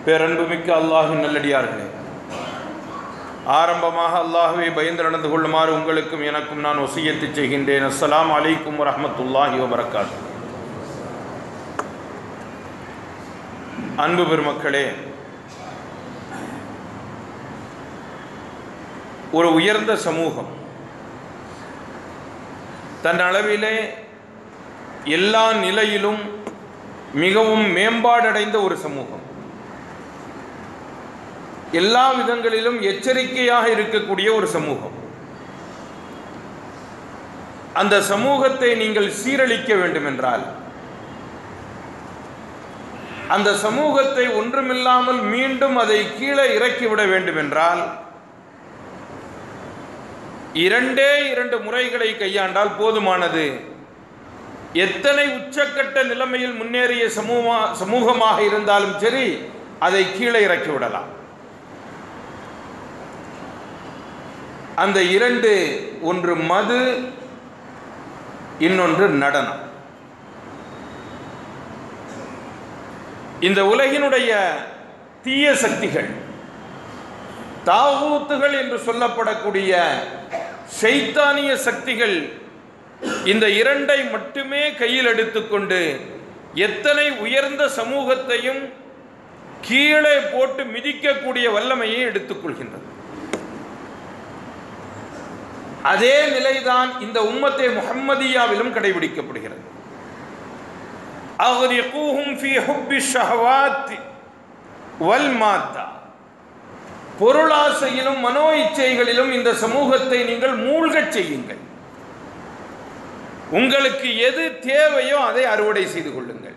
பேரன்புமிக்க அல்லாஹின் நல்லடியார்களே ஆரம்பமாக அல்லாஹுவை பயந்து நடந்து கொள்ளுமாறு உங்களுக்கும் எனக்கும் நான் வசியத்து செய்கின்றேன் அஸ்ஸலாமு அலைக்கும் வரஹ்மத்துல்லாஹி வபரகாத் அன்பு பெருமக்களே ஒரு உயர்ந்த சமூகம் தன் அளவிலே எல்லா நிலையிலும் மிகவும் மேம்பாடடைந்த ஒரு சமூகம் எல்லா விதங்களிலும் எச்சரிக்கையாக இருக்கக்கூடிய ஒரு சமூகம் அந்த சமூகத்தை நீங்கள் சீரழிக்க வேண்டும் என்றால் அந்த சமூகத்தை ஒன்றுமில்லாமல் மீண்டும் அதை கீழே இறக்கிவிட வேண்டும் என்றால் இரண்டே இரண்டு முறைகளை கையாண்டால் போதுமானது எத்தனை உச்சக்கட்ட நிலைமையில் முன்னேறிய சமூகமா சமூகமாக இருந்தாலும் சரி அதை கீழே இறக்கி விடலாம் அந்த இரண்டு ஒன்று மது இன்னொன்று நடனம் இந்த உலகினுடைய தீய சக்திகள் தாவூத்துகள் என்று சொல்லப்படக்கூடிய சைத்தானிய சக்திகள் இந்த இரண்டை மட்டுமே கையில் எடுத்துக்கொண்டு எத்தனை உயர்ந்த சமூகத்தையும் கீழே போட்டு மிதிக்கக்கூடிய வல்லமையை எடுத்துக்கொள்கின்றது அதே நிலைதான் இந்த உம்மத்தை முஹம்மதியாவிலும் கடைபிடிக்கப்படுகிறது அஹ்ரிகூஹும் ஃபீ ஹுப்பி ஷஹவாத் வல் மாத்தா பொருளாசையிலும் மனோ இச்சைகளிலும் இந்த சமூகத்தை நீங்கள் மூழ்கச் செய்யுங்கள் உங்களுக்கு எது தேவையோ அதை அறுவடை செய்து கொள்ளுங்கள்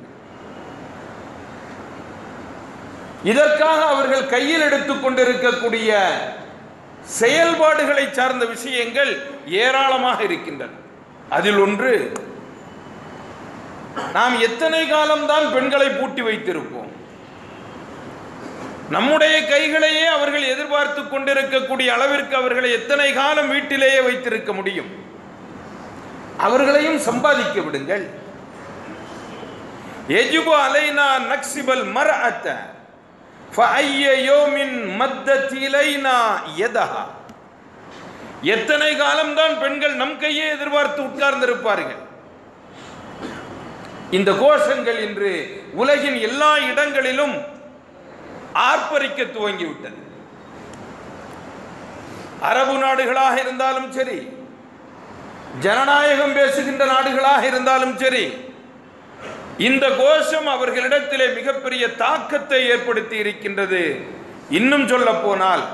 இதற்காக அவர்கள் கையில் எடுத்துக்கொண்டிருக்கக்கூடிய செயல்பாடுகளை சார்ந்த விஷயங்கள் ஏராளமாக இருக்கின்றன அதில் ஒன்று நாம் எத்தனை காலம்தான் பெண்களை பூட்டி வைத்திருப்போம் நம்முடைய கைகளையே அவர்கள் எதிர்பார்த்து கொண்டிருக்கக்கூடிய அளவிற்கு அவர்களை எத்தனை காலம் வீட்டிலேயே வைத்திருக்க முடியும் அவர்களையும் சம்பாதிக்க விடுங்கள் எஜுபு அலைனா நக்சிபல் மர அத்த எத்தனை காலம்தான் பெண்கள் நம் கையே எதிர்பார்த்து உட்கார்ந்திருப்பார்கள் இந்த கோஷங்கள் இன்று உலகின் எல்லா இடங்களிலும் ஆர்ப்பரிக்க துவங்கிவிட்டது அரபு நாடுகளாக இருந்தாலும் சரி ஜனநாயகம் பேசுகின்ற நாடுகளாக இருந்தாலும் சரி இந்த கோஷம் அவர்களிடத்திலே மிகப்பெரிய தாக்கத்தை ஏற்படுத்தி இருக்கின்றது இன்னும் சொல்ல போனால்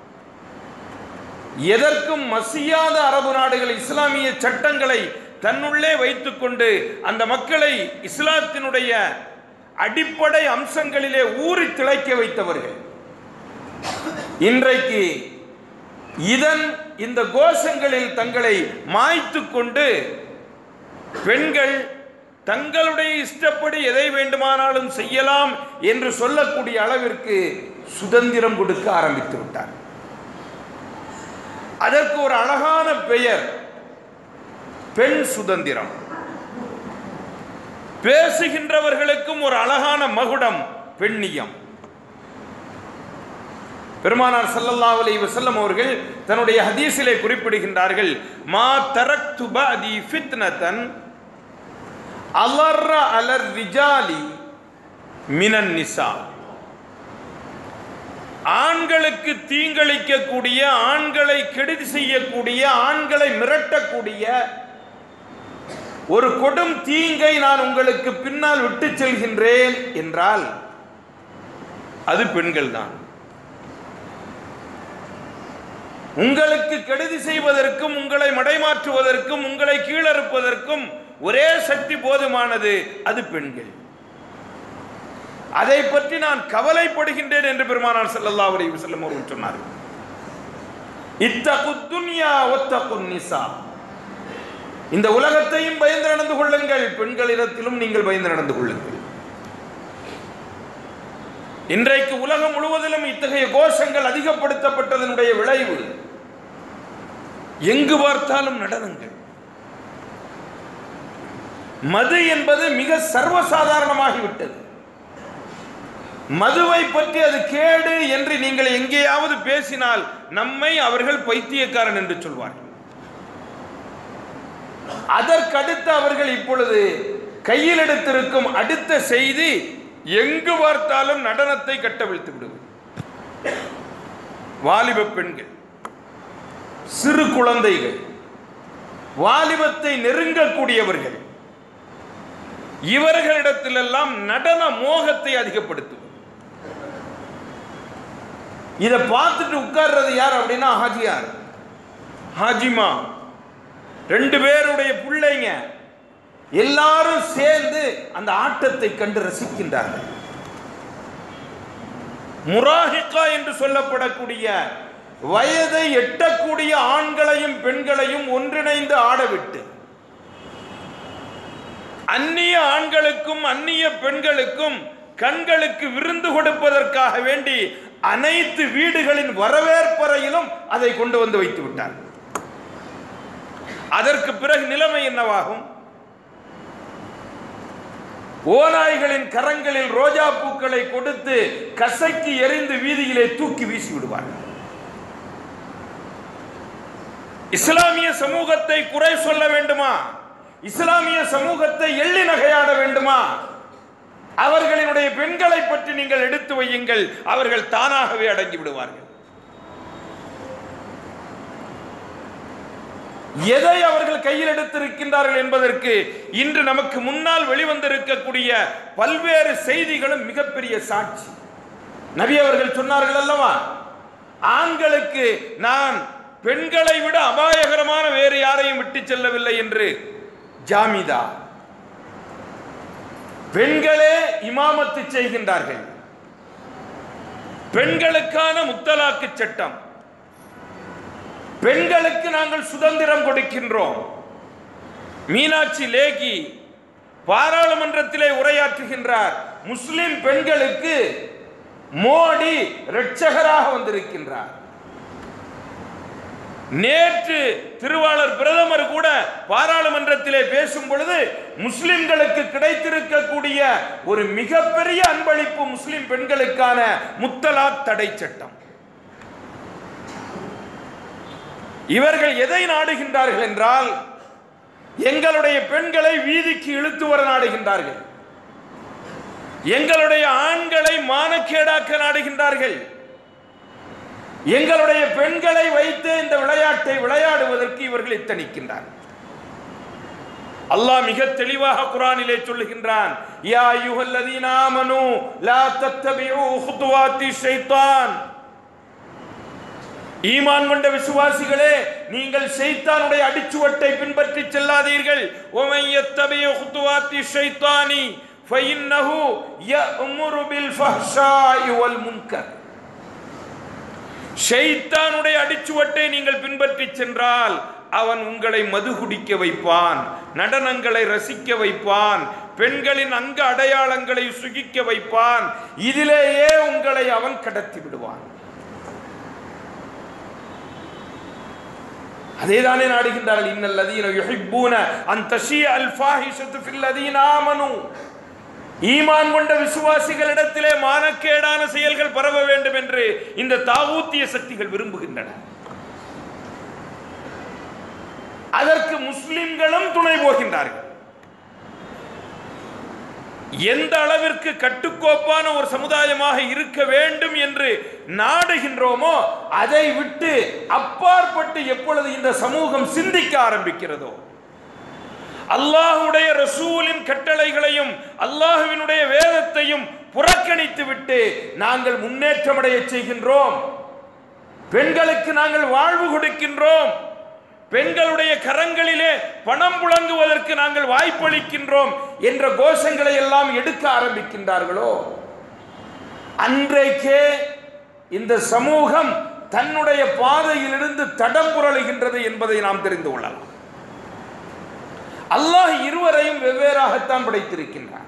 எதற்கும் மசியாத அரபு நாடுகள் இஸ்லாமிய சட்டங்களை தன்னுள்ளே வைத்துக்கொண்டு அந்த மக்களை இஸ்லாத்தினுடைய அடிப்படை அம்சங்களிலே ஊறி திளைக்க வைத்தவர்கள் இன்றைக்கு இதன் இந்த கோஷங்களில் தங்களை மாய்த்து கொண்டு பெண்கள் தங்களுடைய இஷ்டப்படி எதை வேண்டுமானாலும் செய்யலாம் என்று சொல்லக்கூடிய அளவிற்கு சுதந்திரம் கொடுக்க ஆரம்பித்து விட்டார் அதற்கு ஒரு அழகான பெயர் பெண் சுதந்திரம் பேசுகின்றவர்களுக்கும் ஒரு அழகான மகுடம் பெண்ணியம் பெருமானார் சல்லல்லாஹு அலைஹி வஸல்லம் அவர்கள் தன்னுடைய ஹதீஸிலே குறிப்பிடுகின்றார்கள் மா தரக்து பஅதி ஃபித்னதன் அலர்ர அலர் ரிஜாலி மினன் நிசா ஆண்களுக்கு தீங்களிக்கக்கூடிய ஆண்களை கெடுதி செய்யக்கூடிய ஆண்களை மிரட்டக்கூடிய ஒரு கொடும் தீங்கை நான் உங்களுக்கு பின்னால் விட்டு செல்கின்றேன் என்றால் அது பெண்கள் தான் உங்களுக்கு கெடுதி செய்வதற்கும் உங்களை மடைமாற்றுவதற்கும் உங்களை கீழறுப்பதற்கும் ஒரே சக்தி போதுமானது அது பெண்கள் அதை பற்றி நான் கவலைப்படுகின்றேன் என்று பெருமானார் ஸல்லல்லாஹு அலைஹி வஸல்லம் அவர்கள் சொன்னார் இத்தகு துன்யா ஒத்தகு நிசா இந்த உலகத்தையும் பயந்து நடந்து கொள்ளுங்கள் பெண்களிடத்திலும் நீங்கள் பயந்து நடந்து கொள்ளுங்கள் இன்றைக்கு உலகம் முழுவதிலும் இத்தகைய கோஷங்கள் அதிகப்படுத்தப்பட்டதனுடைய விளைவு எங்கு பார்த்தாலும் நடனங்கள் மது என்பது மிக சர்வசாதாரணமாகிவிட்டது மதுவை பற்றி அது கேடு என்று நீங்கள் எங்கேயாவது பேசினால் நம்மை அவர்கள் பைத்தியக்காரன் என்று சொல்வார்கள் அதற்கடுத்து அவர்கள் இப்பொழுது கையில் எடுத்திருக்கும் அடுத்த செய்தி எங்கு பார்த்தாலும் நடனத்தை கட்டவிழ்த்து விடுவது வாலிப பெண்கள் சிறு குழந்தைகள் வாலிபத்தை நெருங்கக்கூடியவர்கள் இவர்களிடத்திலெல்லாம் நடன மோகத்தை அதிகப்படுத்துவது இதை பார்த்துட்டு உட்கார்றது யார் அப்படின்னா ஹாஜியார் ஹாஜிமா ரெண்டு பேருடைய பிள்ளைங்க எல்லாரும் சேர்ந்து அந்த ஆட்டத்தை கண்டு ரசிக்கின்றார்கள் முராஹிகா என்று சொல்லப்படக்கூடிய வயதை எட்டக்கூடிய ஆண்களையும் பெண்களையும் ஒன்றிணைந்து ஆடவிட்டு அந்நிய ஆண்களுக்கும் அந்நிய பெண்களுக்கும் கண்களுக்கு விருந்து கொடுப்பதற்காக வேண்டி அனைத்து வீடுகளின் வரவேற்பறையிலும் அதை கொண்டு வந்து வைத்து விட்டார் அதற்கு பிறகு நிலைமை என்னவாகும் ஓநாய்களின் கரங்களில் ரோஜா பூக்களை கொடுத்து கசக்கி எறிந்து வீதியிலே தூக்கி வீசி விடுவார்கள் இஸ்லாமிய சமூகத்தை குறை சொல்ல வேண்டுமா இஸ்லாமிய சமூகத்தை எள்ளி நகையாட வேண்டுமா அவர்களினுடைய பெண்களை பற்றி நீங்கள் எடுத்து வையுங்கள் அவர்கள் தானாகவே அடங்கி விடுவார்கள் எதை அவர்கள் கையில் எடுத்திருக்கின்றார்கள் என்பதற்கு இன்று நமக்கு முன்னால் வெளிவந்திருக்கக்கூடிய பல்வேறு செய்திகளும் மிகப்பெரிய சாட்சி நபி அவர்கள் சொன்னார்கள் அல்லவா ஆண்களுக்கு நான் பெண்களை விட அபாயகரமான வேறு யாரையும் விட்டு செல்லவில்லை என்று ஜாமிதா பெண்களே இமாமத்து செய்கின்றார்கள் பெண்களுக்கான முத்தலாக்கு சட்டம் பெண்களுக்கு நாங்கள் சுதந்திரம் கொடுக்கின்றோம் மீனாட்சி லேகி பாராளுமன்றத்திலே உரையாற்றுகின்றார் முஸ்லிம் பெண்களுக்கு மோடி இரட்சகராக வந்திருக்கின்றார் நேற்று திருவாளர் பிரதமர் கூட பாராளுமன்றத்திலே பேசும் பொழுது முஸ்லிம்களுக்கு கிடைத்திருக்கக்கூடிய ஒரு மிகப்பெரிய அன்பளிப்பு முஸ்லிம் பெண்களுக்கான முத்தலாக் தடை சட்டம் இவர்கள் எதை நாடுகின்றார்கள் என்றால் எங்களுடைய பெண்களை வீதிக்கு இழுத்து வர நாடுகின்றார்கள் எங்களுடைய ஆண்களை மானக்கேடாக்க நாடுகின்றார்கள் எங்களுடைய பெண்களை வைத்து இந்த விளையாட்டை விளையாடுவதற்கு இவர்கள் எத்தனிக்கின்றார் அல்லாஹ் மிக தெளிவாக குரானிலே சொல்லுகின்றான் யா அய்யுஹல்லதீன ஆமனு லா தத்தபிஉ குதுவாத்தி ஷைத்தான் ஈமான் கொண்ட விசுவாசிகளே நீங்கள் ஷைத்தானுடைய அடிச்சுவட்டை பின்பற்றி செல்லாதீர்கள் ஒமன் யத்தபிஉ குதுவாத்தி ஷைத்தானி ஃபஇன்னஹு யஅமுரு பில் ஃபஹ்ஷாஇ வல் முன்கர் ஷைத்தானுடைய அடிச்சுவட்டை நீங்கள் பின்பற்றி சென்றால் அவன் உங்களை மது குடிக்க வைப்பான் நடனங்களை ரசிக்க வைப்பான் பெண்களின் அங்க அடையாளங்களை சுகிக்க வைப்பான் இதிலேயே உங்களை அவன் கடத்தி விடுவான் அதேதானே நாடுகின்றார்கள் இன்னல் லதீன யுஹிப்பூன அன் தஷிய அல் ஃபாஹிஷத்து ஃபில் லதீன ஆமனு ஈமான் கொண்ட விசுவாசிகளிடத்திலே மானக்கேடான செயல்கள் பரவ வேண்டும் என்று இந்த தாவூத்திய சக்திகள் விரும்புகின்றன அதற்கு முஸ்லிம்களும் துணை போகின்றார்கள் எந்த அளவிற்கு கட்டுக்கோப்பான ஒரு சமுதாயமாக இருக்க வேண்டும் என்று நாடுகின்றோமோ அதை விட்டு அப்பாற்பட்டு எப்பொழுது இந்த சமூகம் சிந்திக்க ஆரம்பிக்கிறதோ அல்லாஹுடைய ரசூலின் கட்டளைகளையும் அல்லாஹுவினுடைய வேதத்தையும் புறக்கணித்து விட்டு நாங்கள் முன்னேற்றமடைய செய்கின்றோம் பெண்களுக்கு நாங்கள் வாழ்வு கொடுக்கின்றோம் பெண்களுடைய கரங்களிலே பணம் புழங்குவதற்கு நாங்கள் வாய்ப்பளிக்கின்றோம் என்ற கோஷங்களை எல்லாம் எடுக்க ஆரம்பிக்கின்றார்களோ அன்றைக்கே இந்த சமூகம் தன்னுடைய பாதையிலிருந்து தடம் புரளுகின்றது என்பதை நாம் தெரிந்து கொள்ளலாம் அல்லாஹ் இருவரையும் வெவ்வேறாகத்தான் படைத்திருக்கின்றார்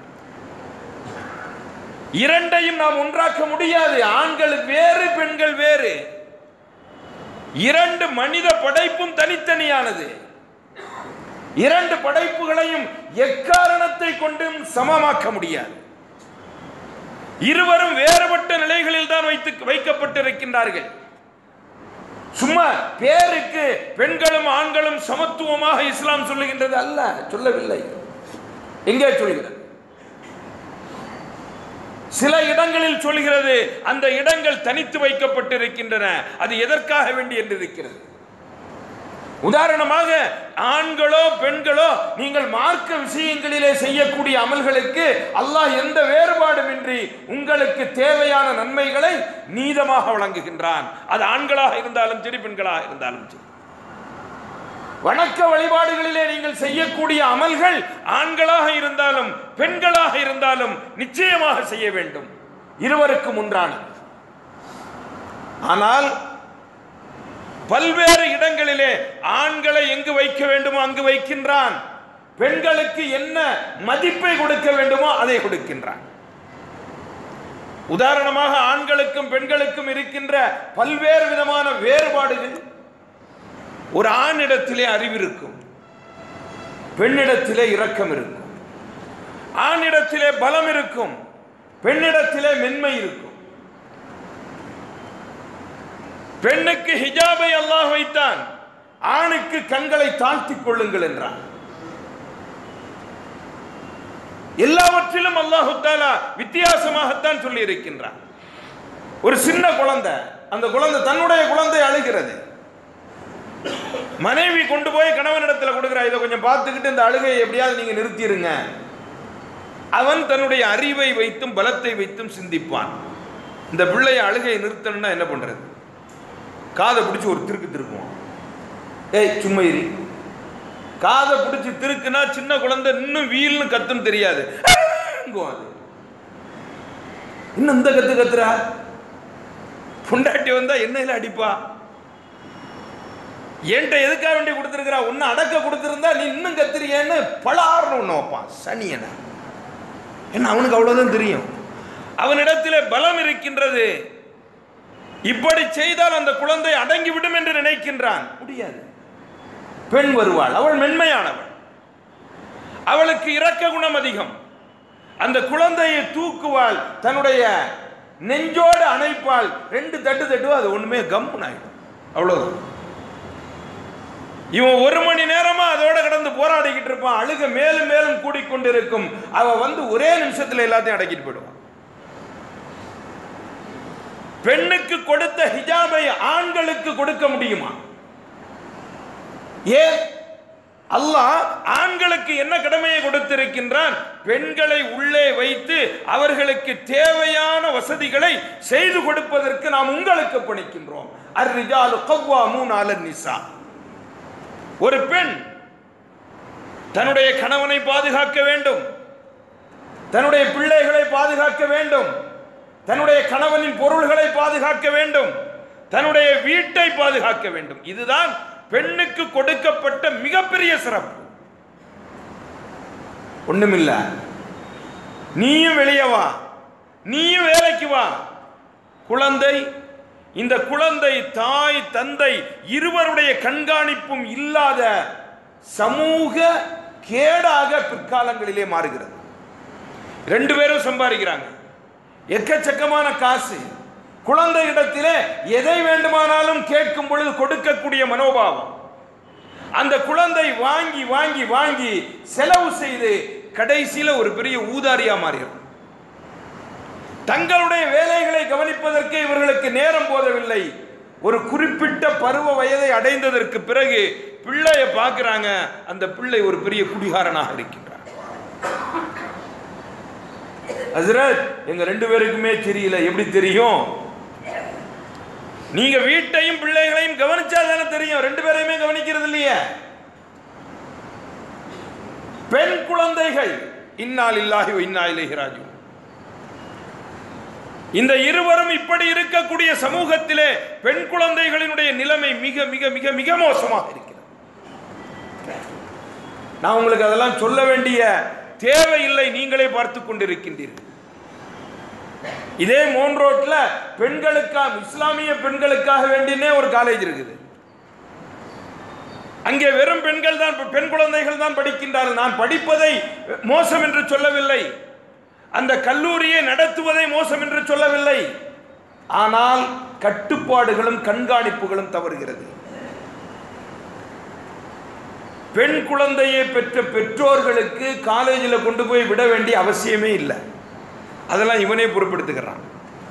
இரண்டையும் நாம் ஒன்றாக்க முடியாது ஆண்கள் வேறு பெண்கள் வேறு இரண்டு மனித படைப்பும் தனித்தனியானது இரண்டு படைப்புகளையும் எக்காரணத்தை கொண்டும் சமமாக்க முடியாது இருவரும் வேறுபட்ட நிலைகளில் தான் வைத்து வைக்கப்பட்டிருக்கின்றார்கள் சும்மா பேருக்கு பெண்களும் ஆண்களும் சமத்துவமாக இஸ்லாம் சொல்லுகின்றது அல்ல சொல்லவில்லை எங்கே சொல்கிறது சில இடங்களில் சொல்கிறது அந்த இடங்கள் தனித்து வைக்கப்பட்டிருக்கின்றன அது எதற்காக வேண்டி என்று இருக்கிறது உதாரணமாக ஆண்களோ பெண்களோ நீங்கள் மார்க்க விஷயங்களிலே செய்யக்கூடிய அமல்களுக்கு அல்லாஹ் எந்த வேறுபாடுமின்றி உங்களுக்கு தேவையான நன்மைகளை நீதமாக வழங்குகின்றான் அது ஆண்களாக இருந்தாலும் சரி பெண்களாக இருந்தாலும் சரி வணக்க வழிபாடுகளிலே நீங்கள் செய்யக்கூடிய அமல்கள் ஆண்களாக இருந்தாலும் பெண்களாக இருந்தாலும் நிச்சயமாக செய்ய வேண்டும் இருவருக்கும் ஒன்றானது ஆனால் பல்வேறு இடங்களிலே ஆண்களை எங்கு வைக்க வேண்டுமோ அங்கு வைக்கின்றான் பெண்களுக்கு என்ன மதிப்பை கொடுக்க வேண்டுமோ அதை கொடுக்கின்றான் உதாரணமாக ஆண்களுக்கும் பெண்களுக்கும் இருக்கின்ற பல்வேறு விதமான வேறுபாடுகள் ஒரு ஆணிடத்திலே அறிவு இருக்கும் பெண்ணிடத்திலே இரக்கம் இருக்கும் ஆணிடத்திலே பலம் இருக்கும் பெண்ணிடத்திலே மென்மை இருக்கும் பெண்ணுக்கு ஹிஜாபை அல்லாஹ் வைத்தான் ஆணுக்கு கண்களை தாழ்த்திக் கொள்ளுங்கள் என்றான் எல்லாவற்றிலும் அல்லாஹு தாலா வித்தியாசமாகத்தான் சொல்லி இருக்கின்றான் ஒரு சின்ன குழந்தை அந்த குழந்தை தன்னுடைய குழந்தை அழுகிறது மனைவி கொண்டு போய் கணவனிடத்தில் கொடுக்குறா இதை கொஞ்சம் பார்த்துக்கிட்டு இந்த அழுகையை எப்படியாவது நீங்க நிறுத்திடுங்க அவன் தன்னுடைய அறிவை வைத்தும் பலத்தை வைத்தும் சிந்திப்பான் இந்த பிள்ளைய அழுகையை நிறுத்தணும்னா என்ன பண்றது காதை பிடிச்சி ஒரு திருக்கு திருக்குவான் ஏய் சும்மா இரு காதை பிடிச்சி திருக்குனா சின்ன குழந்தை இன்னும் வீல்னு கத்தும் தெரியாது ஆங்குவான் அது. இன்னும் இந்த கத்து கத்துறா பொண்டாட்டி வந்தா எண்ணெயில அடிப்பா என்கிட்ட எதுக்காக வேண்டி கொடுத்துருக்கிறா உன்னை அடக்க கொடுத்துருந்தா நீ இன்னும் கத்துறியேன்னு பலார்னு ஒன்று வைப்பான் சனியனை என்ன அவனுக்கு அவ்வளவுதான் தெரியும் அவனிடத்திலே பலம் இருக்கின்றது இப்படி செய்தால் அந்த குழந்தை அடங்கிவிடும் என்று நினைக்கின்றான் முடியாது பெண் வருவாள் அவள் மென்மையானவள் அவளுக்கு இரக்க குணம் அதிகம் அந்த குழந்தையை தூக்குவாள் தன்னுடைய நெஞ்சோடு அணைப்பாள் ரெண்டு தட்டு தட்டுவா அது ஒண்ணுமே கம்முன்னு ஆயிடும் அவ்வளவுதான் இவன் ஒரு மணி நேரமா அதோட கடந்து போராடிக்கிட்டு இருப்பான் அழுக மேலும் மேலும் கூடிக்கொண்டிருக்கும் அவ வந்து ஒரே நிமிஷத்துல எல்லாத்தையும் அடக்கிட்டு போயிடுவான் பெண்ணுக்கு கொடுத்த ஹிஜாபை ஆண்களுக்கு கொடுக்க முடியுமா ஏன் அல்லாஹ் ஆண்களுக்கு என்ன கடமையை கொடுத்திருக்கின்றான் பெண்களை உள்ளே வைத்து அவர்களுக்கு தேவையான வசதிகளை செய்து கொடுப்பதற்கு நாம் உங்களுக்கு பணிக்கின்றோம் அர்ரிஜாலு கவ்வாமூன் அலன் நிசா ஒரு பெண் தன்னுடைய கணவனை பாதுகாக்க வேண்டும் தன்னுடைய பிள்ளைகளை பாதுகாக்க வேண்டும் தன்னுடைய கணவனின் பொருள்களை பாதுகாக்க வேண்டும் தன்னுடைய வீட்டை பாதுகாக்க வேண்டும் இதுதான் பெண்ணுக்கு கொடுக்கப்பட்ட மிகப்பெரிய சிறப்பு ஒண்ணுமில்ல நீயும் வெளியே வா நீயும் வேலைக்கு வா குழந்தை இந்த குழந்தை தாய் தந்தை இருவருடைய கண்காணிப்பும் இல்லாத சமூக கேடாக பிற்காலங்களிலே மாறுகிறது ரெண்டு பேரும் சம்பாதிக்கிறாங்க எக்கச்சக்கமான காசு குழந்தை இடத்திலே எதை வேண்டுமானாலும் கேட்கும் பொழுது கொடுக்கக்கூடிய மனோபாவம் அந்த குழந்தை வாங்கி வாங்கி வாங்கி செலவு செய்து கடைசியில ஒரு பெரிய ஊதாரியா மாறிடும் தங்களுடைய வேலைகளை கவனிப்பதற்கு இவர்களுக்கு நேரம் போதவில்லை ஒரு குறிப்பிட்ட பருவ வயதை அடைந்ததற்கு பிறகு பிள்ளைய பார்க்கிறாங்க அந்த பிள்ளை ஒரு பெரிய குடிகாரனாக இருக்கின்றார் ஹசரத் எங்க ரெண்டு பேருக்குமே தெரியல எப்படி தெரியும் நீங்க வீட்டையும் பிள்ளைகளையும் கவனிச்சா தானே தெரியும் ரெண்டு பேரையுமே கவனிக்கிறது இல்லையே பெண் குழந்தைகள் இன்னால் இல்லாஹி இன்னா இலைஹி ராஜிஊன் இந்த இருவரும் இப்படி இருக்கக்கூடிய சமூகத்திலே பெண் குழந்தைகளினுடைய நிலைமை மிக மிக மிக மிக மோசமாக இருக்கிறது நான் உங்களுக்கு அதெல்லாம் சொல்ல வேண்டிய தேவையில்லை நீங்களே பார்த்து கொண்டிருக்கின்றீர்கள் இதே மோன் ரோட்ல பெண்களுக்காக இஸ்லாமிய பெண்களுக்காக வேண்டினே ஒரு காலேஜ் இருக்குது அங்கே வெறும் பெண்கள் தான் பெண் குழந்தைகள் தான் படிக்கின்றார்கள் நான் படிப்பதை மோசம் என்று சொல்லவில்லை அந்த கல்லூரியை நடத்துவதை மோசம் என்று சொல்லவில்லை ஆனால் கட்டுப்பாடுகளும் கண்காணிப்புகளும் தவறுகிறது பெண் குழந்தையை பெற்ற பெற்றோர்களுக்கு காலேஜில் கொண்டு போய் விட வேண்டிய அவசியமே இல்லை அதெல்லாம் இவனே பொறுப்பெடுத்துக்கிறான்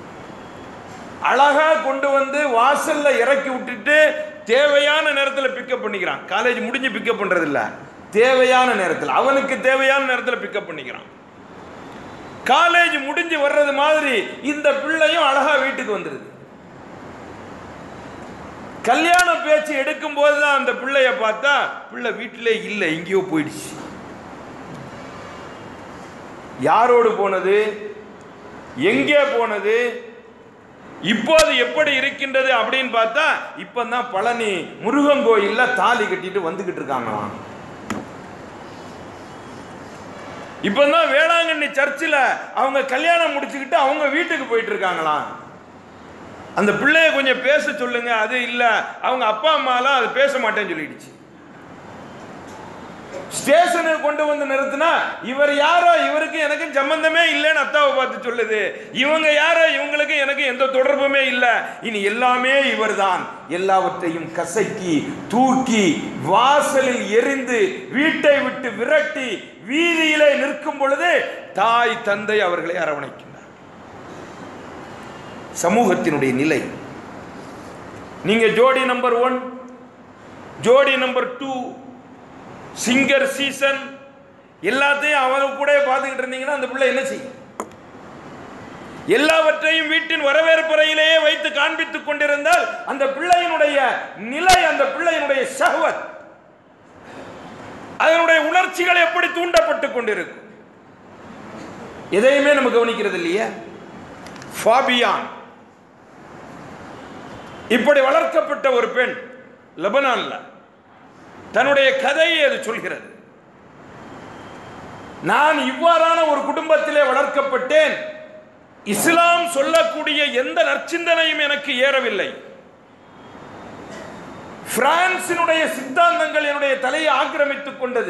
அழகா கொண்டு வந்து வாசல்ல இறக்கி விட்டுட்டு தேவையான நேரத்தில் பிக்கப் பண்ணிக்கிறான் காலேஜ் முடிஞ்சு பிக்கப் பண்றது இல்ல தேவையான நேரத்தில் அவனுக்கு தேவையான நேரத்தில் பிக்கப் பண்ணிக்கிறான் காலேஜ் முடிஞ்சு வர்றது மாதிரி இந்த பிள்ளையும் அழகா வீட்டுக்கு வந்துருது கல்யாண பேச்சு எடுக்கும் போது தான் அந்த பிள்ளைய பார்த்தா பிள்ளை வீட்டிலே இல்லை எங்கேயோ போயிடுச்சு யாரோடு போனது எங்கே போனது இப்போது எப்படி இருக்கின்றது அப்படின்னு பார்த்தா இப்பதான் பழனி முருகன் கோயில்ல தாலி கட்டிட்டு வந்துகிட்டு இருக்காங்களாம் இப்பதான் வேளாங்கண்ணி சர்ச்சில் அவங்க கல்யாணம் முடிச்சுக்கிட்டு அவங்க வீட்டுக்கு போயிட்டு இருக்காங்களாம் அந்த பிள்ளைய கொஞ்சம் பேச சொல்லுங்க அது இல்ல அவங்க அப்பா அம்மாலாம் அது பேச மாட்டேன்னு சொல்லிடுச்சு ஸ்டேஷனுக்கு கொண்டு வந்து நிறுத்தினா இவர் யாரோ இவருக்கு எனக்கும் சம்பந்தமே இல்லைன்னு அத்தாவை பார்த்து சொல்லுது இவங்க யாரோ இவங்களுக்கு எனக்கு எந்த தொடர்புமே இல்லை இனி எல்லாமே இவர்தான் எல்லாவற்றையும் கசக்கி தூக்கி வாசலில் எரிந்து வீட்டை விட்டு விரட்டி வீதியிலே நிற்கும் பொழுது தாய் தந்தை அவர்களை அரவணைக்கின்றார் சமூகத்தினுடைய நிலை நீங்க Jodi number one Jodi number two singer season எல்லாத்தையும் அவங்க கூட பார்த்துக்கிட்டு இருந்தீங்கன்னா அந்த பிள்ளை என்ன செய்யும் எல்லாவற்றையும் வீட்டின் வரவேற்பறையிலேயே வைத்து காண்பித்துக் கொண்டிருந்தால் அந்த பிள்ளையினுடைய நிலை அந்த பிள்ளையினுடைய சகவத் அதனுடைய உணர்ச்சிகள் எப்படி தூண்டப்பட்டு கொண்டிருக்கும் எதையுமே நம்ம கவனிக்கிறது இல்லையே ஃபாபியான் இப்படி வளர்க்கப்பட்ட ஒரு பெண் லெபனான்ல தன்னுடைய கதையை அது சொல்கிறது நான் இவ்வாறான ஒரு குடும்பத்திலே வளர்க்கப்பட்டேன் இஸ்லாம் சொல்லக்கூடிய எந்த நற்சிந்தனையும் எனக்கு ஏறவில்லை பிரான்சினுடைய சித்தாந்தங்கள் என்னுடைய தலையை ஆக்கிரமித்துக் கொண்டது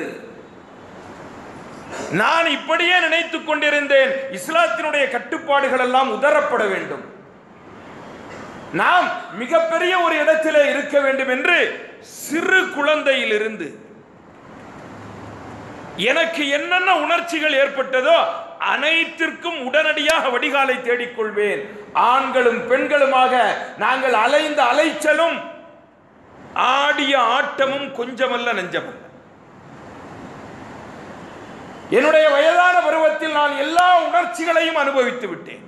நான் இப்படியே நினைத்துக் கொண்டிருந்தேன் இஸ்லாத்தினுடைய கட்டுப்பாடுகள் எல்லாம் உதரப்பட வேண்டும் நாம் மிகப்பெரிய ஒரு இடத்திலே இருக்க வேண்டும் என்று சிறு குழந்தையிலிருந்து எனக்கு என்னென்ன உணர்ச்சிகள் ஏற்பட்டதோ அனைத்திற்கும் உடனடியாக வடிகாலை தேடிக்கொள்வேன் ஆண்களும் பெண்களுமாக நாங்கள் அலைந்த அலைச்சலும் ஆடிய ஆட்டமும் கொஞ்சமல்ல நெஞ்சமல்ல என்னுடைய வயதான பருவத்தில் நான் எல்லா உணர்ச்சிகளையும் அனுபவித்து விட்டேன்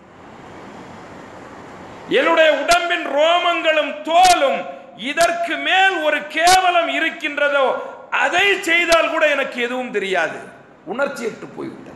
என்னுடைய உடம்பின் ரோமங்களும் தோலும் இதற்கு மேல் ஒரு கேவலம் இருக்கின்றதோ அதை செய்தால் கூட எனக்கு எதுவும் தெரியாது உணர்ச்சியற்று போய்விட்டது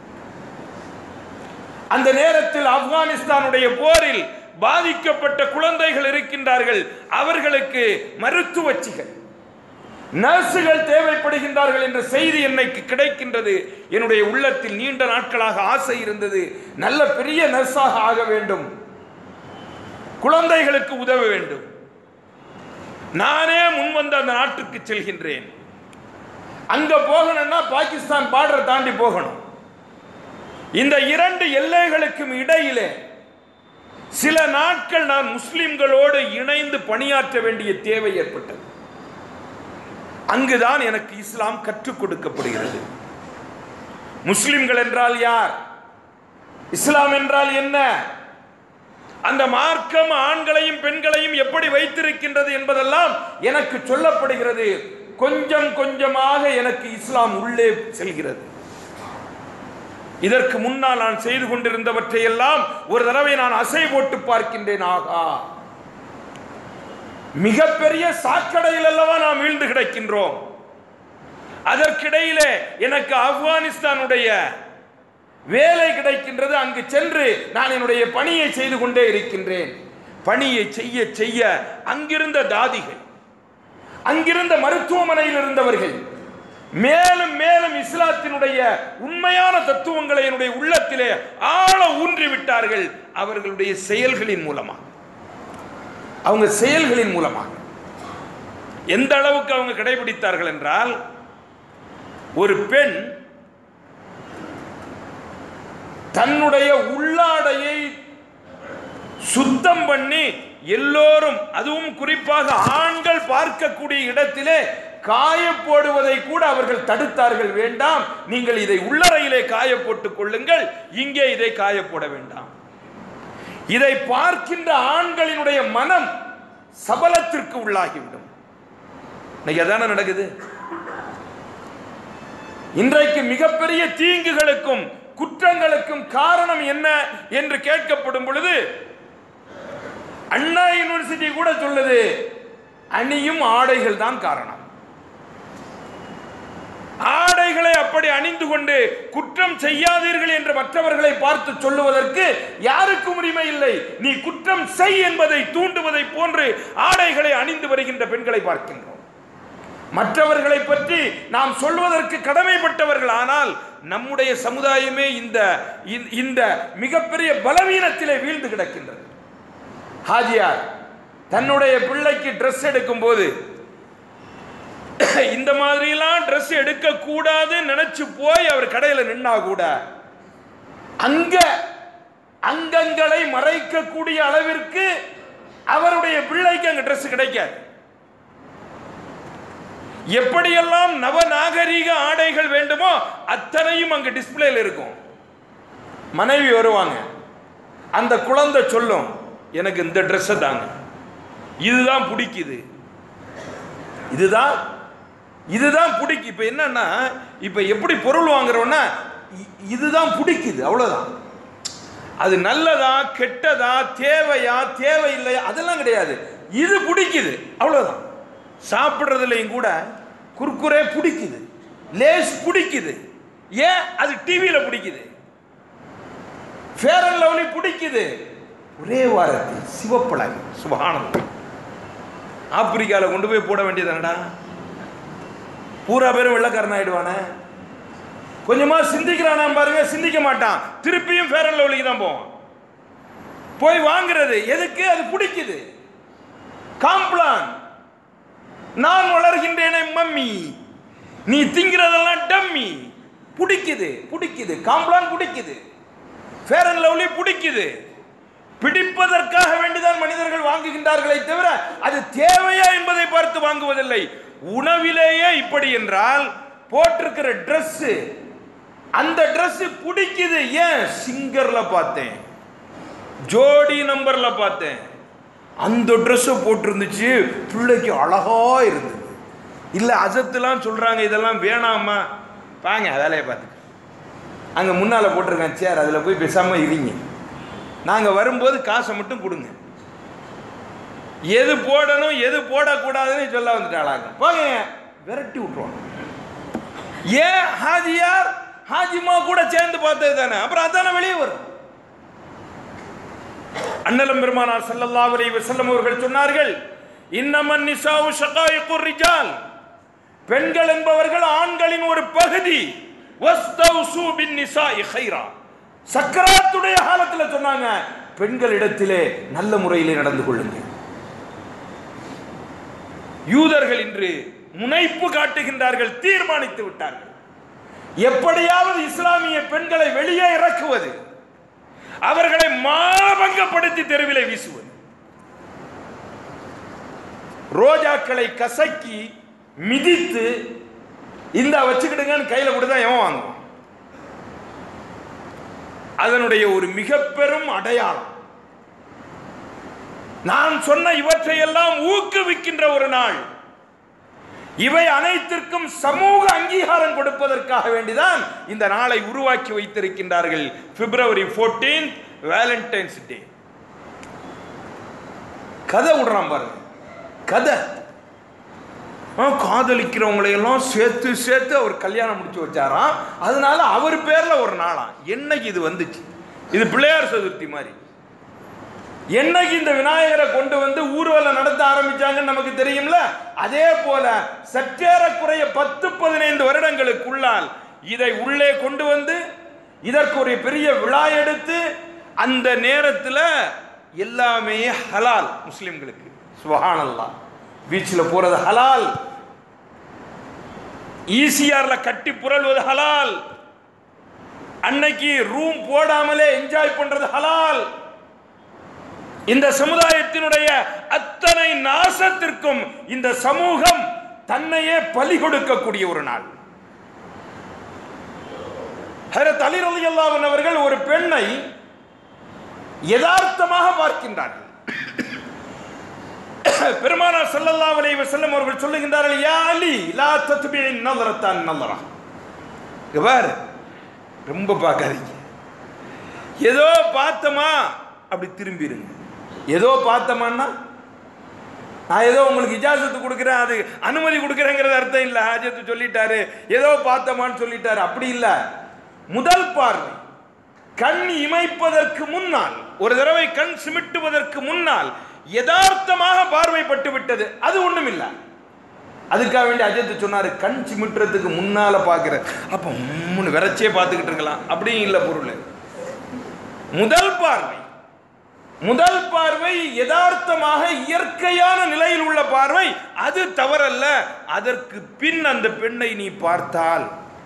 அந்த நேரத்தில் ஆப்கானிஸ்தானுடைய போரில் பாதிக்கப்பட்ட குழந்தைகள் இருக்கின்றார்கள் அவர்களுக்கு மருத்துவச்சிகள் நர்சுகள் தேவைப்படுகின்றார்கள் என்ற செய்தி என்னைக்கு கிடைக்கின்றது என்னுடைய உள்ளத்தில் நீண்ட நாட்களாக ஆசை இருந்தது நல்ல பெரிய நர்ஸாக ஆக வேண்டும் குழந்தைகளுக்கு உதவ வேண்டும் நானே முன்வந்து அந்த நாட்டுக்கு செல்கின்றேன் அங்க போகணும்னா பாகிஸ்தான் பார்டர் தாண்டி போகணும் இந்த இரண்டு எல்லைகளுக்கும் இடையிலே சில நாட்கள் நான் முஸ்லிம்களோடு இணைந்து பணியாற்ற வேண்டிய தேவை ஏற்பட்டது அங்குதான் எனக்கு இஸ்லாம் கற்றுக் கொடுக்கப்படுகிறது முஸ்லிம்கள் என்றால் யார் இஸ்லாம் என்றால் என்ன அந்த மார்க்கம் ஆண்களையும் பெண்களையும் எப்படி வைத்திருக்கின்றது என்பதெல்லாம் எனக்கு சொல்லப்படுகிறது கொஞ்சம் கொஞ்சமாக எனக்கு இஸ்லாம் உள்ளே செல்கிறது இதற்கு முன்னால் நான் செய்து கொண்டிருந்தவற்றை எல்லாம் ஒரு தடவை நான் அசை போட்டு பார்க்கின்றேன் ஆகா மிகப்பெரிய சாக்கடையில் அல்லவா நாம் வீழ்ந்து கிடக்கின்றோம் அதற்கிடையிலே எனக்கு ஆப்கானிஸ்தானுடைய வேலை கிடைக்கின்றது அங்கு சென்று நான் என்னுடைய பணியை செய்து கொண்டே இருக்கின்றேன் பணியை செய்ய செய்ய அங்கிருந்த தாதிகள் அங்கிருந்த மருத்துவமனையில் இருந்தவர்கள் மேலும் மேலும் இஸ்லாத்தினுடைய உண்மையான தத்துவங்களை என்னுடைய உள்ளத்திலே ஆழ ஊன்றி விட்டார்கள் அவர்களுடைய செயல்களின் மூலமாக அவங்க செயல்களின் மூலமாக எந்த அளவுக்கு அவங்க கடைபிடித்தார்கள் என்றால் ஒரு பெண் தன்னுடைய உள்ளாடையை சுத்தம் பண்ணி எல்லோரும் அதுவும் குறிப்பாக ஆண்கள் பார்க்கக்கூடிய இடத்திலே காய போடுவதை கூட அவர்கள் தடுத்தார்கள் வேண்டாம் நீங்கள் இதை உள்ளறையிலே காய போட்டுக் கொள்ளுங்கள் இங்கே இதை காய போட வேண்டாம் இதை பார்க்கின்ற ஆண்களினுடைய மனம் சபலத்திற்கு உள்ளாகிவிடும் இன்னைக்கு அதான நடக்குது இன்றைக்கு மிகப்பெரிய தீங்குகளுக்கும் குற்றங்களுக்கும் காரணம் என்ன என்று கேட்கப்படும் பொழுது அண்ணா யூனிவர்சிட்டி கூட சொல்லுது அணியும் ஆடைகள் தான் காரணம் ஆடைகளை அப்படி அணிந்து கொண்டு குற்றம் செய்யாதீர்கள் என்று மற்றவர்களை பார்த்து சொல்லுவதற்கு யாருக்கும் உரிமை இல்லை நீ குற்றம் செய் என்பதை தூண்டுவதை போன்று ஆடைகளை அணிந்து வருகின்ற பெண்களை பார்க்கின்றோம் மற்றவர்களை பற்றி நாம் சொல்வதற்கு கடமைப்பட்டவர்கள் ஆனால் நம்முடைய சமுதாயமே இந்த இந்த- இந்த மிகப்பெரிய பலவீனத்திலே வீழ்ந்து கிடக்கின்றது ஹாஜியார் தன்னுடைய பிள்ளைக்கு ட்ரெஸ் எடுக்கும் போது இந்த மாதிரிலாம் ட்ரெஸ் எடுக்க கூடாது நினைச்சு போய் அவர் கடையில நின்னா கூட அங்க அங்கங்களை மறைக்கக்கூடிய அளவிற்கு அவருடைய பிள்ளைக்கு அங்க ட்ரெஸ் கிடைக்காது எப்படியெல்லாம் நவநாகரீக ஆடைகள் வேண்டுமோ அத்தனையும் அங்க டிஸ்பிளேல இருக்கும் மனைவி வருவாங்க அந்த குழந்தை சொல்லும் எனக்கு இந்த ட்ரெஸ்ஸை தாங்க இதுதான் பிடிக்குது இதுதான் இதுதான் பிடிக்கு இப்போ என்னன்னா இப்போ எப்படி பொருள் வாங்குறோம்னா இ- இதுதான் பிடிக்குது அவ்வளோதான் அது நல்லதா கெட்டதா தேவையா தேவையில்லையா அதெல்லாம் கிடையாது இது பிடிக்குது அவ்வளோதான் சாப்பிட்றதுலையும் கூட குர்குரே பிடிக்குது லேஸ் பிடிக்குது ஏன் அது டிவியில் பிடிக்குது ஃபேர் அண்ட் லவ்லி பிடிக்குது ஒரே வாரத்தில் சிவப்பழகு சுபகானந்தம் ஆப்பிரிக்காவில் கொண்டு போய் போட வேண்டியதானடா பூரா பேரும் வெள்ளக்காரன் ஆயிடுவானே கொஞ்சமா சிந்திக்கிறானா பாருங்க சிந்திக்க மாட்டான் திருப்பியும் ஃபேர் அண்ட் லவ்லிக்கு தான் போவான் போய் வாங்குறது எதுக்கு அது பிடிக்குது காம்ப்ளான் நான் வளர்கின்றேனே மம்மி நீ திங்கிறதெல்லாம் டம்மி பிடிக்குது பிடிக்குது காம்ப்ளான் பிடிக்குது ஃபேர் அண்ட் லவ்லி பிடிக்குது பிடிப்பதற்காக வேண்டிதான் மனிதர்கள் வாங்குகின்றார்களே தவிர அது தேவையா என்பதை பார்த்து வாங்குவதில்லை உணவிலேயே இப்படி என்றால் போட்டிருக்கிற Dress அந்த Dress பிடிக்குது ஏன் சிங்கர்ல பார்த்தேன் ஜோடி நம்பர்ல பார்த்தேன் அந்த ட்ரெஸ்ஸை போட்டிருந்துச்சு பிள்ளைக்கு அழகா இருந்தது இல்லை அசத்துலாம் சொல்றாங்க இதெல்லாம் வேணாமா வாங்க வேலையை பார்த்துக்க அங்கே முன்னால் போட்டிருக்கேன் சேர் அதில் போய் பேசாமல் இருங்க நாங்கள் வரும்போது காசை மட்டும் கொடுங்க எது போடணும் எது போடக்கூடாதுன்னு சொல்ல வந்துட்டாளாங்க போங்க விரட்டி விட்டுருவோம் ஏன் ஹாஜியார் ஹாஜிமா கூட சேர்ந்து பார்த்தது தானே அப்புறம் அதானே வெளியே வரும் அண்ணலம் பெருமானார் ஸல்லல்லாஹு அலைஹி வஸல்லம் அவர்கள் சொன்னார்கள் இன்னமன் நிசாவு ஷகாயிகுர் ரிஜால் பெண்கள் என்பவர்கள் ஆண்களின் ஒரு பகுதி வஸ்தௌசு பின் நிசாஇ கைரா சக்கராத்துடைய காலத்துல சொன்னாங்க பெண்களிடத்திலே நல்ல முறையிலே நடந்து கொள்ளுங்கள் யூதர்கள் இன்று முனைப்பு காட்டுகின்றார்கள் தீர்மானித்து விட்டார்கள் எப்படியாவது இஸ்லாமிய பெண்களை வெளியே இறக்குவது அவர்களை மாபங்கப்படுத்தி தெருவிலே வீசுவது ரோஜாக்களை கசக்கி மிதித்து இந்த வச்சுக்கிடுங்கன்னு கையில கொடுத்தா எவன் வாங்குவான் அதனுடைய ஒரு மிக பெரும் அடையாளம் நான் சொன்ன இவற்றையெல்லாம் ஊக்குவிக்கின்ற ஒரு நாள் இவை அனைத்திற்கும் சமூக அங்கீகாரம் கொடுப்பதற்காக வேண்டிதான் இந்த நாளை உருவாக்கி வைத்திருக்கின்றார்கள் பிப்ரவரி 14th வேலண்டைன்ஸ் டே கதை விடுறான் பாருங்க கதை ஆ, காதலிக்கிறவங்களை எல்லாம் சேர்த்து சேர்த்து அவர் கல்யாணம் முடிச்சு வச்சாராம் அதனால அவர் பேர்ல ஒரு நாளாம் என்னைக்கு இது வந்துச்சு இது பிள்ளையார் சதுர்த்தி மாதிரி என்னைக்கு இந்த விநாயகரை கொண்டு வந்து ஊர்வலம் நடத்த ஆரம்பிச்சாங்கன்னு நமக்கு தெரியும்ல அதே போல சற்றேறக்குறைய பத்து பதினைந்து வருடங்களுக்குள்ளால் இதை உள்ளே கொண்டு வந்து இதற்கு ஒரு பெரிய விழா எடுத்து அந்த நேரத்தில் எல்லாமே ஹலால் முஸ்லிம்களுக்கு சுபஹானல்லாஹ் பீச்சில் போறது ஹலால் ஈசிஆர்ல கட்டி புரள்வது ஹலால் அன்னைக்கு ரூம் போடாமலே என்ஜாய் பண்றது ஹலால் இந்த சமுதாயத்தினுடைய அத்தனை நாசத்திற்கும் இந்த சமூகம் தன்னையே பலி கொடுக்கக்கூடிய ஒரு நாள் ஹரத் அலி ரலியல்லாஹு அவர்கள் ஒரு பெண்ணை யதார்த்தமாக பார்க்கின்றார்கள் பெருமானார் ஸல்லல்லாஹு அலைஹி வஸல்லம் அவர்கள் சொல்லுகின்றார்கள் யா அலி லா தத்பிஇன் நظرத்தான் நظرா இங்க பாரு ரொம்ப பார்க்காதீங்க ஏதோ பார்த்தமா அப்படி திரும்பிடுங்க ஏதோ பார்த்தமான்னா நான் ஏதோ உங்களுக்கு இஜாசத்து கொடுக்குறேன் அது அனுமதி கொடுக்குறேங்கிறது அர்த்தம் இல்லை ஹாஜத்து சொல்லிட்டாரு ஏதோ பார்த்தமான்னு சொல்லிட்டாரு அப்படி இல்லை முதல் பார்வை கண் இமைப்பதற்கு முன்னால் ஒரு தடவை கண் சிமிட்டுவதற்கு முன்னால் யதார்த்தமாக பார்வைப்பட்டு விட்டது அது ஒண்ணும் இல்லை அதுக்காக வேண்டி அஜித் சொன்னாரு கண் சிமிட்டுறதுக்கு முன்னால பாக்குற அப்ப மூணு விரைச்சே பார்த்துக்கிட்டு இருக்கலாம் அப்படியும் இல்லை பொருள் முதல் பார்வை முதல் பார்வை யதார்த்தமாக இயற்கையான நிலையில் உள்ள பார்வை அது தவறல்ல அதற்கு பின் அந்த பெண்ணை நீ பார்த்தால்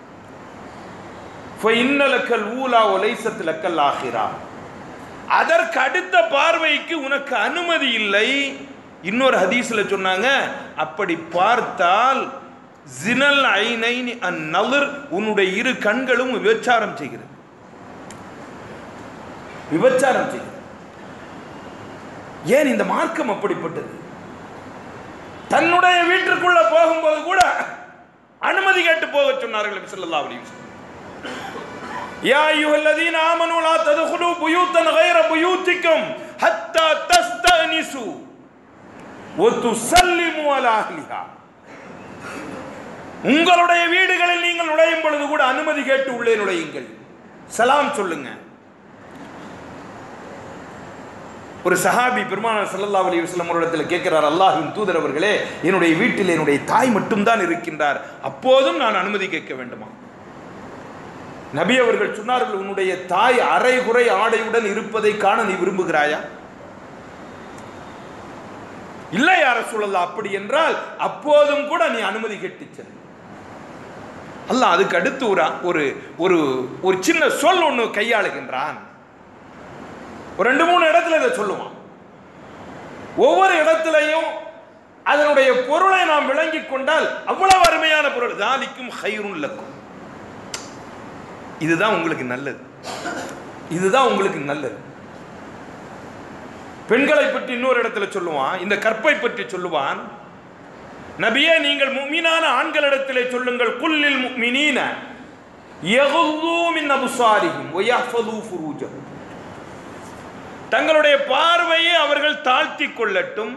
இன்னலக்கல் ஊலா ஒலைசத்து லக்கல் ஆகிறா அதற்கு அடுத்த பார்வைக்கு உனக்கு அனுமதி இல்லை இன்னொரு ஹதீஸ்ல சொன்னாங்க அப்படி பார்த்தால் ஜினல் ஐனைனி அந்நலர் உன்னுடைய இரு கண்களும் விபச்சாரம் செய்கிறது விபச்சாரம் செய்கிறது ஏன் இந்த மார்க்கம் அப்படிப்பட்டது தன்னுடைய வீட்டிற்குள்ள போகும்போது கூட அனுமதி கேட்டு போக சொன்னார்கள் நபி ஸல்லல்லாஹு அலைஹி வஸல்லம் யா அய்யுஹல்லதீன ஆமனூ லா தத்குலூ புயூத்தன் غير புயூத்திக்கும் ஹத்தா தஸ்தனிசு வ துஸல்லிமு அலா அஹ்லிஹா உங்களுடைய வீடுகளில் நீங்கள் நுழையும் பொழுது கூட அனுமதி கேட்டு உள்ளே நுழையுங்கள் சலாம் சொல்லுங்க ஒரு சஹாபி பெருமானார் ஸல்லல்லாஹு அலைஹி வஸல்லம் அவரிடத்தில் கேட்கிறார் அல்லாஹ்வின் தூதர் அவர்களே என்னுடைய வீட்டில் என்னுடைய தாய் மட்டும்தான் இருக்கின்றார் அப்போதும் நான் அனுமதி கேட்க வேண்டுமா நபி அவர்கள் சொன்னார்கள் உன்னுடைய தாய் அரை குறை ஆடையுடன் இருப்பதை காண நீ விரும்புகிறாயா இல்லை யார சொல்லலாம் அப்படி என்றால் அப்போதும் கூட நீ அனுமதி கேட்டு செல் அல்லாஹ் அதுக்கு அடுத்து ஒரு ஒரு ஒரு ஒரு சின்ன சொல் ஒன்று கையாளுகின்றான் ஒரு ரெண்டு மூணு இடத்துல இதை சொல்லுவான் ஒவ்வொரு இடத்திலையும் அதனுடைய பொருளை நாம் விளங்கிக் கொண்டால் அவ்வளவு அருமையான பொருள் தாலிக்கும் ஹைரும் லக்கும் இதுதான் உங்களுக்கு நல்லது இதுதான் உங்களுக்கு நல்லது பெண்களை பற்றி இன்னொரு இடத்துல சொல்லுவான் இந்த கற்பை பற்றி சொல்லுவான் நபியே நீங்கள் முக்மீனான ஆண்களிடத்திலே சொல்லுங்கள் குல்லில் முக்மினீன யகுல்லூ மின் அபுசாரிஹிம் வ யஹ்ஃபதூ ஃபுரூஜஹும் தங்களுடைய பார்வையை அவர்கள் தாழ்த்தி கொள்ளட்டும்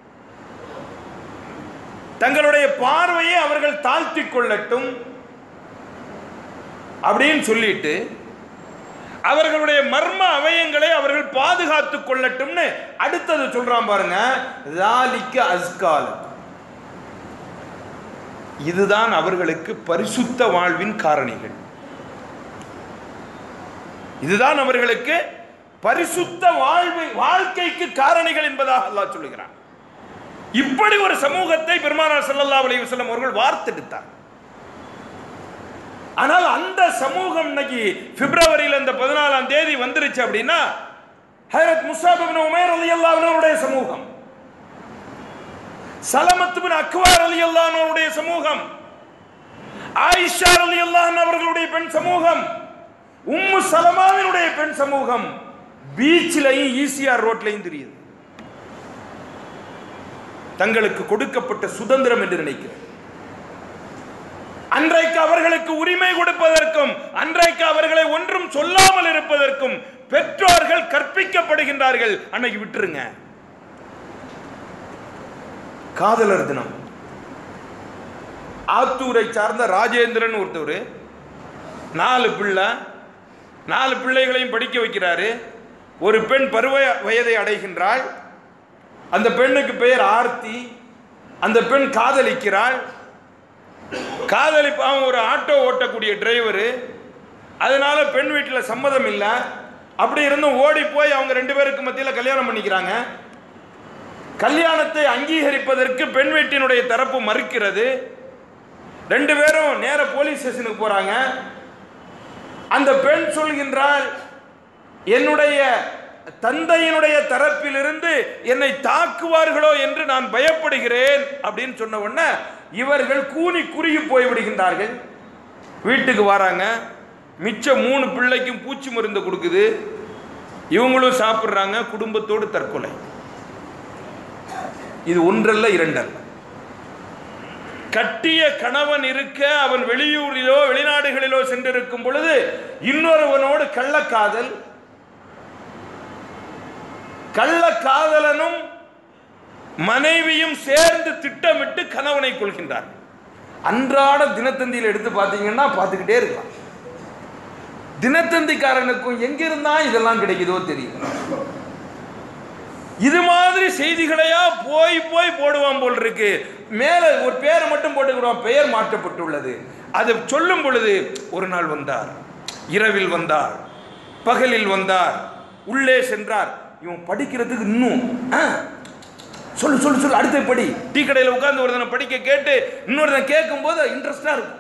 தங்களுடைய பார்வையை அவர்கள் தாழ்த்தி கொள்ளட்டும் அப்படின்னு சொல்லிட்டு அவர்களுடைய மர்ம அவயங்களை அவர்கள் பாதுகாத்துக் கொள்ளட்டும்னு அடுத்தது சொல்றான் பாருங்க லாலிக்க அஸ்கால இதுதான் அவர்களுக்கு பரிசுத்த வாழ்வின் காரணிகள் இதுதான் அவர்களுக்கு பரிசுத்த வாழ்வு வாழ்க்கைக்கு காரணிகள் என்பதாக அல்லாஹ் சொல்லுகிறான் இப்படி ஒரு சமூகத்தை பெருமானார் ஸல்லல்லாஹு அலைஹி வஸல்லம் அவர்கள் வார்த்தெடுத்தார் ஆனால் அந்த சமூகம் இன்னைக்கு பிப்ரவரியில் இந்த பதினாலாம் தேதி வந்துருச்சு அப்படின்னா ஹயரத் முசாப் இப்னு உமைர் ரலியல்லாஹு அன்ஹுடைய சமூகம் சலமத் பின் அக்வார் ரலியல்லாஹு அன்ஹுடைய சமூகம் ஆயிஷா ரலியல்லாஹு அன்ஹா அவர்களுடைய பெண் சமூகம் உம்மு சலமாவினுடைய பெண் சமூகம் பீச்சிலையும் ஈசிஆர் ரோட்லையும் தெரியுது தங்களுக்கு கொடுக்கப்பட்ட சுதந்திரம் என்று நினைக்கிறேன் அன்றைக்கு அவர்களுக்கு உரிமை கொடுப்பதற்கும் அன்றைக்கு அவர்களை ஒன்றும் சொல்லாமல் இருப்பதற்கும் பெற்றோர்கள் கற்பிக்கப்படுகின்றார்கள் அன்னைக்கு விட்டுருங்க காதலர் தினம் ஆத்தூரை சார்ந்த ராஜேந்திரன் ஒருத்தவர் நாலு பிள்ளை நாலு பிள்ளைகளையும் படிக்க வைக்கிறாரு ஒரு பெண் பருவ வயதை அடைகின்றாள் அந்த பெண்ணுக்கு பெயர் ஆர்த்தி அந்த பெண் காதலிக்கிறாள் காதலிப்பான் ஒரு ஆட்டோ ஓட்டக்கூடிய டிரைவரு அதனால பெண் வீட்டில் சம்மதம் இல்லை அப்படி இருந்தும் ஓடி போய் அவங்க ரெண்டு பேருக்கு மத்தியில் கல்யாணம் பண்ணிக்கிறாங்க கல்யாணத்தை அங்கீகரிப்பதற்கு பெண் வீட்டினுடைய தரப்பு மறுக்கிறது ரெண்டு பேரும் நேர போலீஸ் ஸ்டேஷனுக்கு போறாங்க அந்த பெண் சொல்கின்றாள் என்னுடைய தந்தையினுடைய தரப்பிலிருந்து என்னை தாக்குவார்களோ என்று நான் பயப்படுகிறேன் அப்படின்னு சொன்ன உடனே இவர்கள் கூனி குறுகி போய் விடுகின்றார்கள் வீட்டுக்கு வராங்க மிச்சம் மூணு பிள்ளைக்கும் பூச்சி மருந்து கொடுக்குது இவங்களும் சாப்பிட்றாங்க குடும்பத்தோடு தற்கொலை இது ஒன்றல்ல இரண்டல்ல கட்டிய கணவன் இருக்க அவன் வெளியூரிலோ வெளிநாடுகளிலோ சென்றிருக்கும் பொழுது இன்னொருவனோடு கள்ளக்காதல் கள்ளக்காதலனும் மனைவியும் சேர்ந்து திட்டமிட்டு கணவனை கொள்கின்றார் அன்றாட தினத்தந்தியில் எடுத்து பார்த்தீங்கன்னா பார்த்துக்கிட்டே இருக்கலாம் தினத்தந்திக்காரனுக்கும் எங்கிருந்தா இதெல்லாம் கிடைக்குதோ தெரியும் இது மாதிரி செய்திகளையா போய் போய் போடுவான் போல் இருக்கு மேல ஒரு பேரை மட்டும் போட்டுக்கிறோம் பெயர் மாற்றப்பட்டுள்ளது அது சொல்லும் பொழுது ஒரு நாள் வந்தார் இரவில் வந்தார் பகலில் வந்தார் உள்ளே சென்றார் இவன் படிக்கிறதுக்கு இன்னும் ஆ, சொல்லு சொல்லு சொல்லு அடுத்த படி டீ கடையில் உட்கார்ந்து ஒருத்தனை படிக்க கேட்டு இன்னொருத்தன் கேட்கும் போது இன்ட்ரெஸ்டா இருக்கும்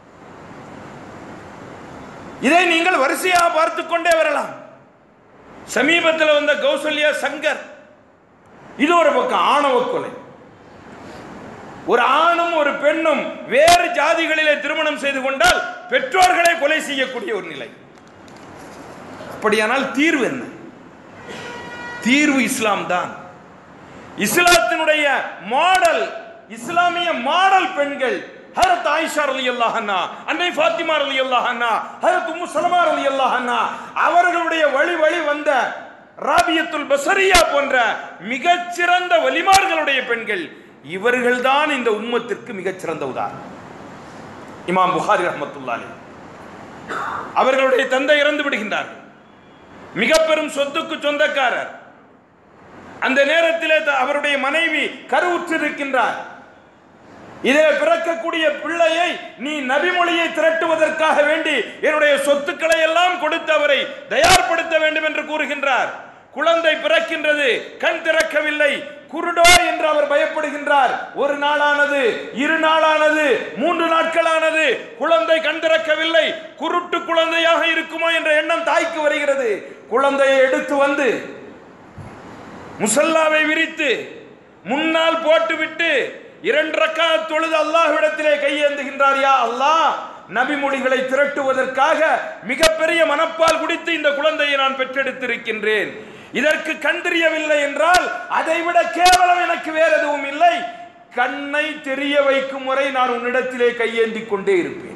இதை நீங்கள் வரிசையாக பார்த்து கொண்டே வரலாம் சமீபத்தில் வந்த கௌசல்யா சங்கர் இது ஒரு பக்கம் ஆணவ கொலை ஒரு ஆணும் ஒரு பெண்ணும் வேறு ஜாதிகளிலே திருமணம் செய்து கொண்டால் பெற்றோர்களை கொலை செய்யக்கூடிய ஒரு நிலை அப்படியானால் தீர்வு என்ன தீர்வு இஸ்லாம் தான் இஸ்லாத்தினுடைய மாடல் இஸ்லாமிய மாடல் பெண்கள் ஹரத் ஆயிஷா ரலியல்லாஹு அன்ஹா அன்னை ஃபாத்திமா ரலியல்லாஹு அன்ஹா ஹரத் உம்மு சலமா ரலியல்லாஹு அன்ஹா அவர்களுடைய வழி வழி வந்த ராபியத்துல் பசரியா போன்ற மிகச்சிறந்த வலிமார்களுடைய பெண்கள் இவர்கள்தான் இந்த உம்மத்திற்கு மிகச்சிறந்த உதாரணம் இமாம் புகாரி ரஹ்மத்துல்லாஹி அவர்களுடைய தந்தை இறந்து விடுகின்றார்கள் மிக பெரும் சொத்துக்கு சொந்தக்காரர் அந்த நேரத்திலே த- அவருடைய மனைவி கருவுற்றிருக்கின்றார் இதிலே பிறக்கக்கூடிய பிள்ளையை நீ நபிமொழியை திரட்டுவதற்காக வேண்டி என்னுடைய சொத்துக்களை எல்லாம் கொடுத்து அவரை தயார்படுத்த வேண்டும் என்று கூறுகின்றார் குழந்தை பிறக்கின்றது கண் திறக்கவில்லை குருடோ என்று அவர் பயப்படுகின்றார் ஒரு நாளானது இரு நாளானது மூன்று நாட்களானது குழந்தை கண் திறக்கவில்லை குருட்டு குழந்தையாக இருக்குமோ என்ற எண்ணம் தாய்க்கு வருகிறது குழந்தையை எடுத்து வந்து முசல்லாவை விரித்து முன்னால் போட்டுவிட்டு இரண்டு ரக்கா தொழுது அல்லாஹ்விடத்திலே கையேந்துகின்றார் யா அல்லாஹ் நபிமொழிகளை திரட்டுவதற்காக மிகப்பெரிய மனப்பால் குடித்து இந்த குழந்தையை நான் பெற்றெடுத்திருக்கின்றேன் இதற்கு கண் தெரியவில்லை என்றால் அதைவிட கேவலம் எனக்கு வேற எதுவும் இல்லை கண்ணை தெரிய வைக்கும் வரை நான் உன்னிடத்திலே கையேந்தி கொண்டே இருப்பேன்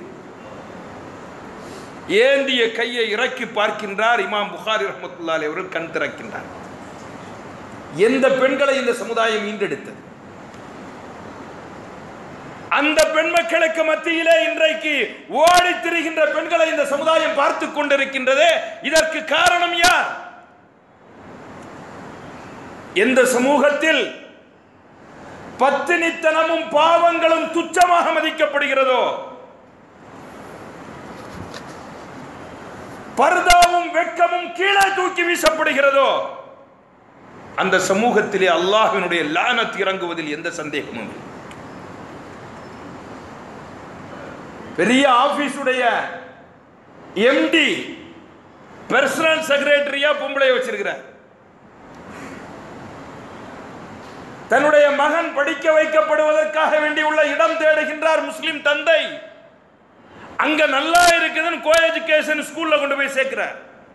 ஏந்திய கையை இறக்கி பார்க்கின்றார் இமாம் புகாரி ரஹமத்துல்லாலே அவர்கள் கண் திறக்கின்றார் எந்த பெண்களை இந்த சமுதாயம் ஈண்டெடுத்தது அந்த பெண் மக்களுக்கு மத்தியிலே இன்றைக்கு ஓடி திரிகின்ற பெண்களை இந்த சமுதாயம் பார்த்து கொண்டிருக்கின்றதே இதற்கு காரணம் யார் எந்த சமூகத்தில் பத்தினித்தனமும் பாவங்களும் துச்சமாக மதிக்கப்படுகிறதோ பர்தாவும் வெட்கமும் கீழே தூக்கி வீசப்படுகிறதோ அந்த சமூகத்திலே அல்லாஹ்வினுடைய லானத் இறங்குவதில் எந்த சந்தேகமும் இல்லை பெரிய ஆபீஸுடைய எம்டி பர்சனல் செக்ரட்டரியா பொம்பளை வச்சிருக்கிறார் தன்னுடைய மகன் படிக்க வைக்கப்படுவதற்காக வேண்டியுள்ள இடம் தேடுகின்றார் முஸ்லிம் தந்தை அங்க நல்லா இருக்குதுன்னு கோ எஜுகேஷன் ஸ்கூல்ல கொண்டு போய் சேர்க்கிறார்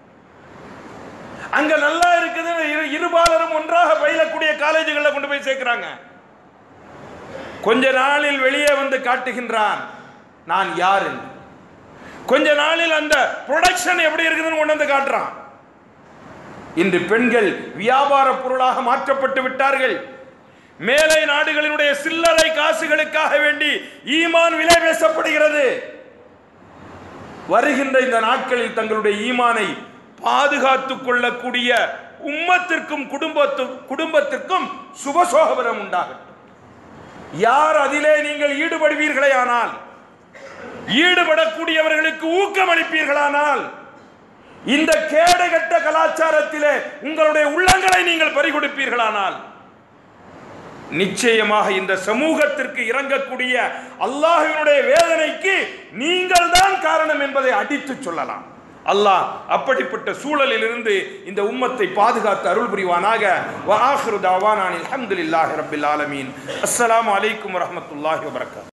அங்க நல்லா இருக்குதுன்னு இரு- இருபாலரும் ஒன்றாக பயிலக்கூடிய காலேஜுகளில் கொண்டு போய் சேர்க்கிறாங்க கொஞ்ச நாளில் வெளியே வந்து காட்டுகின்றான் நான் யார் என்று கொஞ்ச நாளில் அந்த ப்ரொடக்ஷன் எப்படி இருக்குதுன்னு கொண்டு வந்து காட்டுறான் இன்று பெண்கள் வியாபார பொருளாக மாற்றப்பட்டு விட்டார்கள் மேலை நாடுகளினுடைய சில்லறை காசுகளுக்காக வேண்டி ஈமான் விலை பேசப்படுகிறது வருகின்ற இந்த நாட்களில் தங்களுடைய ஈமானை பாதுகாத்துக் கொள்ளக்கூடிய உம்மத்திற்கும் குடும்பத்து குடும்பத்திற்கும் சுபசோகபரம் உண்டாகட்டும் யார் அதிலே நீங்கள் ஈடுபடுவீர்களே ஆனால் ஈடுபடக்கூடியவர்களுக்கு ஊக்கம் அளிப்பீர்களானால் இந்த கேடுகட்ட கலாச்சாரத்திலே உங்களுடைய உள்ளங்களை நீங்கள் பறிகொடுப்பீர்களானால் நிச்சயமாக இந்த சமூகத்திற்கு இறங்கக்கூடிய அல்லாஹ்வினுடைய வேதனைக்கு நீங்கள் தான் காரணம் என்பதை அடித்து சொல்லலாம் அல்லாஹ் அப்படிப்பட்ட சூழலிலிருந்து இந்த உம்மத்தை பாதுகாத்து அருள் புரிவானாக வ ஆஹிரு தாவானான் அல்ஹம்துலில்லாஹி ரப்பில் ஆலமீன் அஸ்ஸலாமு அலைக்கும் வரஹ்மத்துல்லாஹி வபரகாத்துஹு